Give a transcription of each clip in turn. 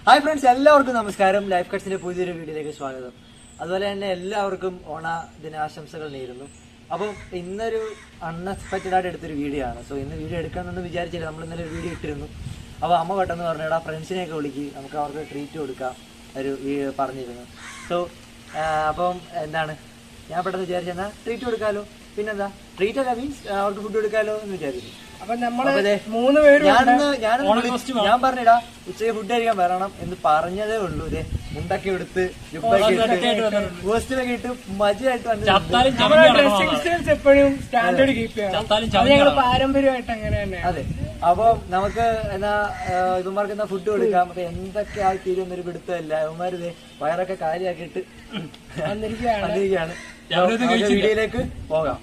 Hi friends എല്ലാവർക്കും നമസ്കാരം life കട്സിന്റെ പുതിയൊരു വീഡിയോയിലേക്ക് സ്വാഗതം അതുപോലെ തന്നെ എല്ലാവർക്കും ഓണ ദിനാശംസകൾ നേരുന്നു അപ്പം ഇന്നൊരു അൺഎക്സ്പെക്റ്റഡ് ആയിട്ട് എടുത്തൊരു വീഡിയോ ആണ് സോ ഇന്ന് വീഡിയോ എടുക്കാമെന്ന് വിചാരിച്ചില്ല നമ്മൾ ഇന്നലെ ഒരു വീഡിയോ ഇട്ടിരുന്നു അപ്പോൾ അമ്മ പെട്ടെന്ന് പറഞ്ഞു എടാ ഫ്രണ്ട്സിനെയൊക്കെ വിളിക്ക് നമുക്ക് അവർക്ക് ട്രീറ്റ് കൊടുക്കാം ഒരു വീ- പറഞ്ഞിരുന്നു സോ അപ്പം എന്താണ് ഞാൻ പെട്ടെന്ന് വിചാരിച്ചു എന്നാൽ ട്രീറ്റ് കൊടുക്കാമല്ലോ പിന്നെന്താ ട്രീറ്റ് അല്ല മീൻസ് അവർക്ക് ഫുഡ് കൊടുക്കാമല്ലോ എന്ന് വിചാരിച്ചു അപ്പൊ നമ്മള് അപ്പൊ ദേ, മൂന്ന് പേരും ഞാനൊന്ന് ഞാനൊന്ന് വിളി- ഞാൻ പറഞ്ഞിടാ ഉച്ചയ്ക്ക് ഫുഡ് കഴിക്കാൻ വരണം എന്ന് പറഞ്ഞതേ ഉള്ളൂ ഇതേ മുണ്ടൊക്കെ എടുത്ത് ജുബ്ബൊക്കെ ഇട്ട് ഹോസ്റ്റലൊക്കെ ഇട്ട് മജയായിട്ട് വന്നിട്ടുണ്ട് നമ്മുടെ ഡ്രസ്സിംഗ് സ്റ്റൈൽസ് എപ്പോഴും സ്റ്റാൻഡേർഡ് കീപ്പ് ചെയ്യണം അത് ഞങ്ങൾ പാരമ്പര്യമായിട്ട് അങ്ങനെ തന്നെ അതെ അപ്പൊ നമുക്ക് എന്നാ ഏഹ്, ഇവന്മാർക്ക് എന്നാ ഫുഡ് കൊടുക്കാം അപ്പൊ എന്തൊക്കെ ആയി തീരുന്നൊരു പിടുത്തമില്ല ഇവന്മാർ ഇതേ വയറൊക്കെ കാര്യാക്കിയിട്ട് വന്നിരിക്കുകയാണ് വന്നിരിക്കുകയാണ് നമുക്ക് വീഡിയോയിലേക്ക് പോകാം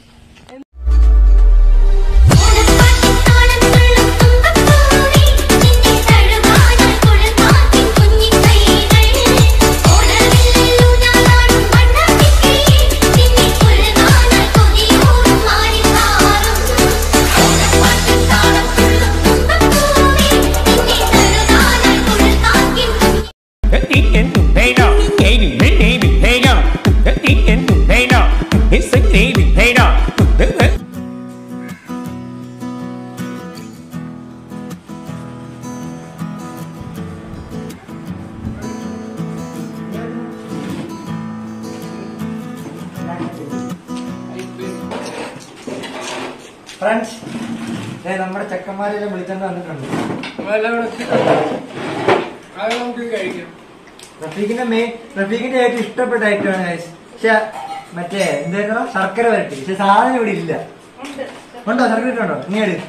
ഫ്രണ്ട്സ് നമ്മുടെ ചെക്കന്മാരെല്ലാം വിളിച്ചോണ്ട് വന്നിട്ടുണ്ട് അതെല്ലാം കൂടെ അത് നമുക്ക് കഴിക്കാം റഫീഖിന്റെ മെയിൻ റഫീഖിന്റെ ഏറ്റവും ഇഷ്ടപ്പെട്ട ഐറ്റമാണ് guys. പക്ഷെ മറ്റേ എന്തായിരുന്നു ശർക്കര വരട്ടി പക്ഷെ സാധനം ഇവിടെ ഇല്ല ഉണ്ടോ ശർക്കര ഇട്ടുണ്ടോ നീ എടു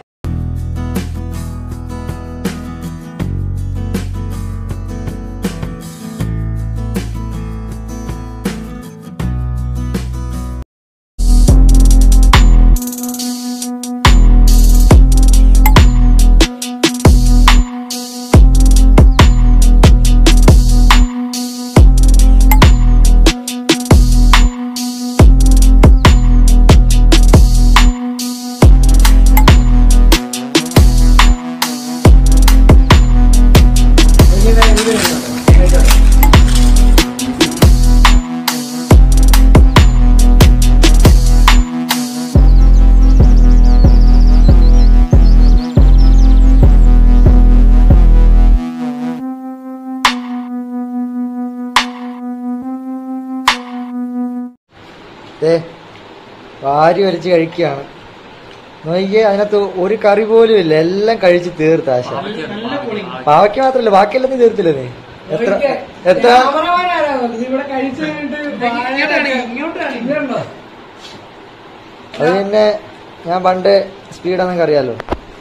വാരി വലിച്ച് കഴിക്കുകയാണ് നോക്കിയേ അതിനകത്ത് ഒരു കറി പോലും ഇല്ല എല്ലാം കഴിച്ച് തീർത്ത ആശ പാവയ്ക്ക് മാത്രല്ല ബാക്കിയെല്ലാം നീ തീർത്തില്ല നീ എത്ര എത്ര ക്യാമറമാൻ ആരാ വന്നത്? ഇവിടെ കഴിച്ചു കഴിഞ്ഞിട്ട് ഇങ്ങോട്ടോ അത് പിന്നെ ഞാൻ പണ്ട് സ്പീഡാന്നൊക്കെ അറിയാലോ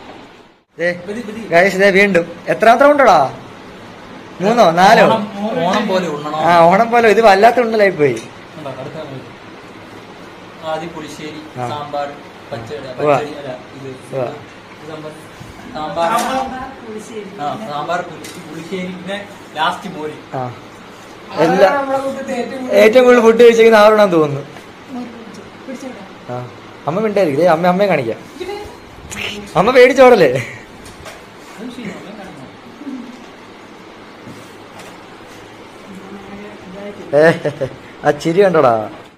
ഗൈസ് ഇതേ വീണ്ടും എത്രാമത്തെ ഉണ്ടോടാ മൂന്നോ നാലോ ഓണം പോലെ ഉണ്ണണം ആ ഓണം പോലെ ഇത് വല്ലാത്ത ഉണ്ടലായി പോയി കണ്ടോ, അടുത്ത അങ്ങ് വരും. ആദ്യം പുളിശ്ശേരി ആ. സാമ്പാർ പച്ചടി ഉവ്വ. പച്ചടി അല്ല ഇത് ഉവ്വ. ഇത് സാമ്പാർ സാമ്പാർ ആ സാമ്പാർ പുളിശ്ശേരി പുളിശ്ശേരി പിന്നെ ലാസ്റ്റ് മോര് ആ എല്ലാ നമ്മളെ കൂട്ടത്തിൽ ഏറ്റവും ഏറ്റവും കൂടുതൽ ഫുഡ് കഴിച്ചിരിക്കുന്ന ആരോടാന്ന് തോന്നുന്നു ആ അമ്മ മിണ്ടായിരിക്കും ദേ അമ്മ അമ്മയെ കാണിക്കാം അമ്മ പേടിച്ചോടല്ലേ ഏ, ആ ചിരി കണ്ടോടാ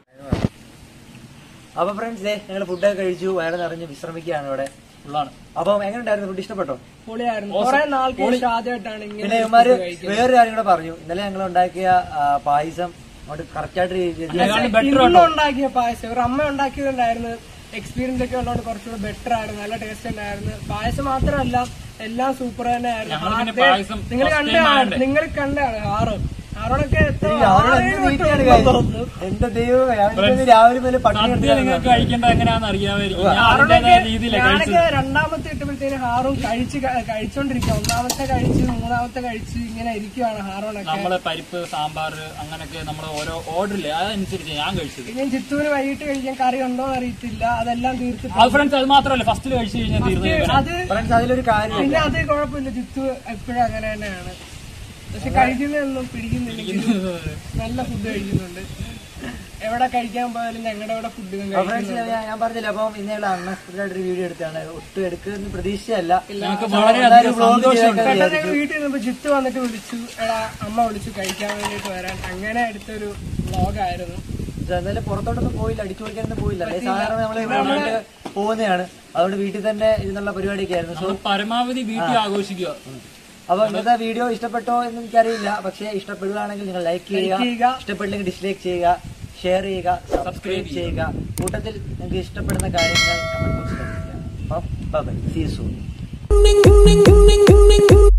അപ്പൊ ഫ്രണ്ട്സ് ഞങ്ങൾ ഫുഡൊക്കെ കഴിച്ചു വയറ് നിറഞ്ഞ് വിശ്രമിക്കുകയാണ് ഇവിടെ ഉള്ളാണ് അപ്പം എങ്ങനെ ഉണ്ടായിരുന്നു ഫുഡ് ഇഷ്ടപ്പെട്ടോ പൊളിയായിരുന്നു കുറെ നാൾക്ക് ശേഷം ആദ്യമായിട്ടാണ് പിന്നെ ഇങ്ങനെ ഇവന്മാര് food കഴിക്കുന്നത്. വേറൊരു കാര്യം കൂടെ പറഞ്ഞു ഇന്നലെ ഞങ്ങൾ ഉണ്ടാക്കിയ ആ, പായസം അങ്ങോട്ട് കറക്റ്റ് ആയിട്ട് അതിനെക്കാളും better ഇന്ന് കേട്ടോ. ഉണ്ടാക്കിയ പായസം ഒരു അമ്മ ഉണ്ടാക്കിയതുണ്ടായിരുന്നു എക്സ്പീരിയൻസ് ഒക്കെ ഉള്ളതുകൊണ്ട് കുറച്ചുകൂടെ ബെറ്റർ ആയിരുന്നു നല്ല ടേസ്റ്റ് ഉണ്ടായിരുന്നു പായസം മാത്രമല്ല എല്ലാം സൂപ്പർ തന്നെ ആയിരുന്നു ഞങ്ങള് പിന്നെ ആദ്യം പായസം നിങ്ങൾ first time കണ്ടാണ് ആയതുകൊണ്ട്. നിങ്ങൾ കണ്ടാണ് ആറ് ആറോടൊക്കെ എത്ര അവരോട് ആറേഴ് എന്ത് വട്ടം തീറ്റയാണ് ഉണ്ടെന്ന് കാര്യം? തോന്നുന്നു. എന്റെ ദൈവം ഞാൻ രാവിലെ മുതൽ പട്ടിണി സദ്യ എടുത്തിട്ടാണ് നിങ്ങൾക്ക് കഴിക്കേണ്ടത് എങ്ങനെയാണെന്ന് അറിയാമായിരിക്കും ഞാൻ ആറോടൊക്കെ അതിന്റേതായ രീതിയിലാണ് ഞാനൊക്കെ കഴിച്ചത് രണ്ടാമത്തെ ഇട്ടപ്പോഴത്തേന് ഹാറും കഴിച്ച് ക- കഴിച്ചോണ്ടിരിക്കുക ഒന്നാമത്തെ കഴിച്ച് മൂന്നാമത്തെ കഴിച്ച് ഇങ്ങനെ ഇരിക്കുവാണ് ഹാറോണൊക്കെ നമ്മള് പരിപ്പ് സാമ്പാർ അങ്ങനെയൊക്കെ നമ്മൾ ഓരോ ഓർഡറില്ലേ അതനുസരിച്ച് ഞാൻ കഴിച്ചത് പിന്നെ ചിത്തൂര് വൈകിട്ട് കഴിക്കാൻ കറി ഉണ്ടോ എന്ന് അറിയത്തില്ല അതെല്ലാം തീർത്തിട്ട് അത് ഫ്രണ്ട്സ് അത് മാത്രമല്ല ഫസ്റ്റിൽ കഴിച്ചു കഴിഞ്ഞാൽ തീർന്നു അത് ഫ്രണ്ട്സ് അതിലൊരു കാര്യം പിന്നെ അത് കുഴപ്പമില്ല ചിത്തു എപ്പോഴും അങ്ങനെ തന്നെയാണ് പക്ഷെ കഴിക്കുന്നതൊന്നും പിടിക്കുന്നില്ല നല്ല ഫുഡ് കഴിക്കുന്നുണ്ട് എവിടെ കഴിക്കാൻ പോയാലും ഞങ്ങളുടെ ഇവിടെ ഫുഡ് അപ്പൊ friends, ഞാൻ- ഞാൻ പറഞ്ഞില്ല അപ്പം ഇന്നലെ അൺഎക്സ്പെക്ടഡ് ആയിട്ട് ഒരു വീഡിയോ എടുത്താണ് ഒട്ടും എടുക്കുന്ന പ്രതീക്ഷയല്ല ഞങ്ങൾക്ക് വളരെയധികം സന്തോഷമുണ്ട് പെട്ടെന്ന് ഞങ്ങൾ വീട്ടിൽ നിന്നപ്പോ ജിത്ത് വന്നിട്ട് വിളിച്ചു എടാ അമ്മ വിളിച്ചു കഴിക്കാൻ വേണ്ടിട്ട് വരാൻ അങ്ങനെ എടുത്തൊരു വ്ളോഗായിരുന്നു എന്തായാലും പുറത്തോട്ടൊന്നും പോയില്ല അടിച്ചു പൊളിക്കാനൊന്നും പോയില്ല അല്ലെ സാധാരണ നമ്മള് വീട്ടിൽ പോകുന്നതാണ് അതുകൊണ്ട് വീട്ടിൽ തന്നെ ഇരുന്നുള്ള പരിപാടിയൊക്കെ ആയിരുന്നു സോ പരമാവധി വീട്ടിൽ ആഘോഷിക്കുക അപ്പൊ ഇന്നത്തെ വീഡിയോ ഇഷ്ടപ്പെട്ടോ എന്ന് എനിക്കറിയില്ല പക്ഷേ ഇഷ്ടപ്പെടുകയാണെങ്കിൽ നിങ്ങൾ ലൈക്ക് ചെയ്യുക ചെയ്യുക. ഇഷ്ടപ്പെട്ടില്ലെങ്കിൽ ഡിസ്ലൈക്ക് ചെയ്യുക ഷെയർ ചെയ്യുക സബ്സ്ക്രൈബ് ചെയ്യുക കൂട്ടത്തിൽ നിങ്ങൾക്ക് ഇഷ്ടപ്പെടുന്ന കാര്യങ്ങൾ കമന്റ് ബോക്സിൽ അറിയിക്കുക അപ്പം ബൈ സീ സൂൺ